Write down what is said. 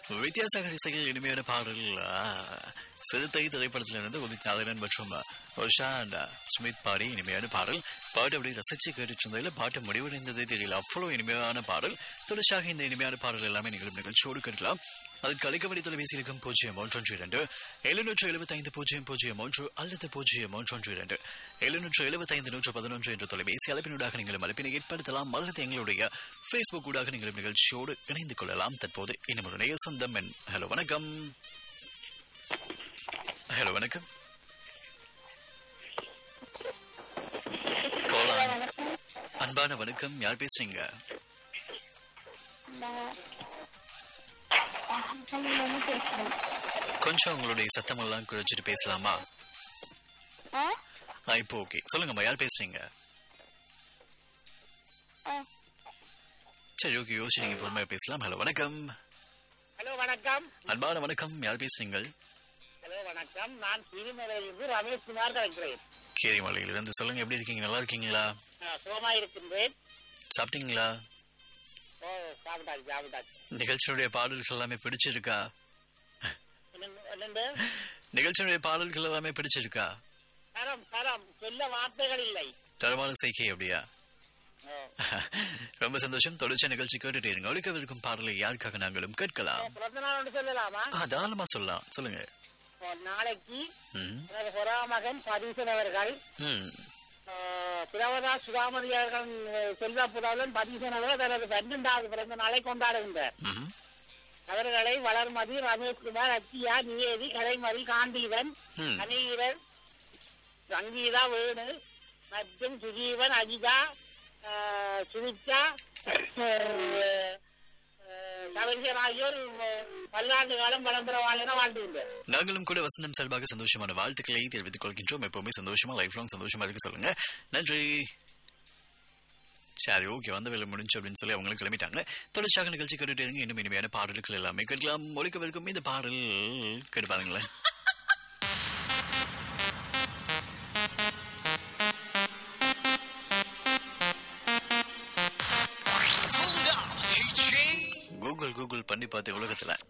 வித்தியாசக இசையில் இனிமையான பாடல் ஆ, சிறுத்தை திரைப்படத்திலிருந்து உதித் நாராயணன் மற்றும் உஷா அண்ட் ஸ்மித் பாடி இனிமையான பாடல் பாட்டு அப்படி ரசிச்சு கேட்டுட்டு இருந்ததில் பாட்டு முடிவடைந்ததே தெரியல அவ்வளோ இனிமையான பாடல் தொடர்ச்சியாக இந்த இனிமையான பாடல் எல்லாமே நீங்களும் நிகழ்ச்சியோடு கேட்கலாம் அதுக்கு அழைக்கவழி தொலைபேசி இருக்கும் பூஜ்ஜியம் ஒன்றொன்று இரண்டு எழுநூற்று எழுபத்தைந்து பூஜ்ஜியம் பூஜ்ஜியம் ஒன்று அல்லது பூஜ்ஜியம் ஒன்றொன்று இரண்டு எழுநூற்று எழுபத்தைந்து நூற்று பதினொன்று என்ற தொலைபேசி அழைப்பினூடாக நீங்களும் அழைப்பினை ஏற்படுத்தலாம் அல்லது எங்களுடைய ஃபேஸ்புக் ஊடாக நீங்களும் நிகழ்ச்சியோடு இணைந்து கொள்ளலாம் தற்போது இன்னும் ஒரு நேய சொந்தம் என் ஹலோ வணக்கம் ஹலோ வணக்கம் கோலான் அன்பான வணக்கம் யார் பேசுறீங்க பேசுறேன் கொஞ்சம் உங்களுடைய சத்தமெல்லாம் குறைச்சிட்டு பேசலாமா ஆ? ஆ, இப்போ ஓகே சொல்லுங்கம்மா யார் பேசுறீங்க ஆ. சரி ஓகே யோசிச்சு நீங்க பொறுமையா பேசலாம் ஹலோ வணக்கம் ஹலோ வணக்கம் அன்பான வணக்கம் யார் பேசுறீங்க ஹலோ வணக்கம் நான் திருமலையிலிருந்து ரமேஷ் குமார் கலைக்கிறேன் கீரிமலையிலிருந்து சொல்லுங்க எப்படி இருக்கீங்க நல்லா இருக்கீங்களா நான் சுகமா இருக்கின்றேன் சாப்பிட்டீங்களா ஓ சாப்பிட்டாச்சு சாப்பிட்டாச்சு நிகழ்ச்சியுடைய பாடல்கள் எல்லாமே பிடிச்சிருக்கா என்னண்டு- என்னண்டு நிகழ்ச்சியுடைய பாடல்கள் எல்லாமே பிடிச்சிருக்கா தரம் தரம் சொல்ல வார்த்தைகள் இல்லை தரமான செய்கை அப்படியா ஓ. ரொம்ப சந்தோஷம் தொடர்ச்சி நிகழ்ச்சி கேட்டுட்டே இருங்க ஒழிக்கவிருக்கும் பாடலை யாருக்காக நாங்களும் கேட்கலாம் பிறந்த நாள் ஒன்று சொல்லலாமா ஆ, தாராளமா சொல்லலாம் சொல்லுங்க ஓ, நாளைக்கு ம் எனது ஹொரா மகன் பதீசன் அவர்கள் ம் பிரவதா சுதாமதி அவர்கள் செல்வ புதாவன் பதீசன் அவர்கள் தனது பன்னெண்டாவது பிறந்த நாளை கொண்டாடுகின்றார் ம் அவர்களை வளர்மதி ரமேஷ்குமார் அத்தியா நிவேதி கலைமதி காந்தீவன் ம் அநீரன் சங்கீதா வேணு மற்றும் சுஜீவன் அஜிதா ஆஹ், சுனிதா கவிஞர் ஆகியோர் பல்லாண்டு காலம் பலம்பெற வாழ்ந்த வாழ்ந்துள்ளார் நாங்களும் கூட வசந்தம் சார்பாக சந்தோஷமான வாழ்த்துக்களை தெரிவித்துக் கொள்கின்றோம் எப்பவுமே சந்தோஷமா லைஃப் லாங் சந்தோஷமா இருக்க சொல்லுங்க நன்றி சரி ஓகே வந்த வேலை முடிஞ்சு அப்படின்னு சொல்லி அவங்களும் கிளம்பிட்டாங்க தொடர்ச்சியாக நிகழ்ச்சி கேட்டுட்டு இருங்க இன்னும் இனிமையான பாடல்கள் எல்லாமே கேட்கலாம் ஒழிக்கவிருக்கும் இந்த பாடல் கேட்டு பாருங்களேன் கூகுள் கூகுள் பண்ணி பார்த்து உலகத்துல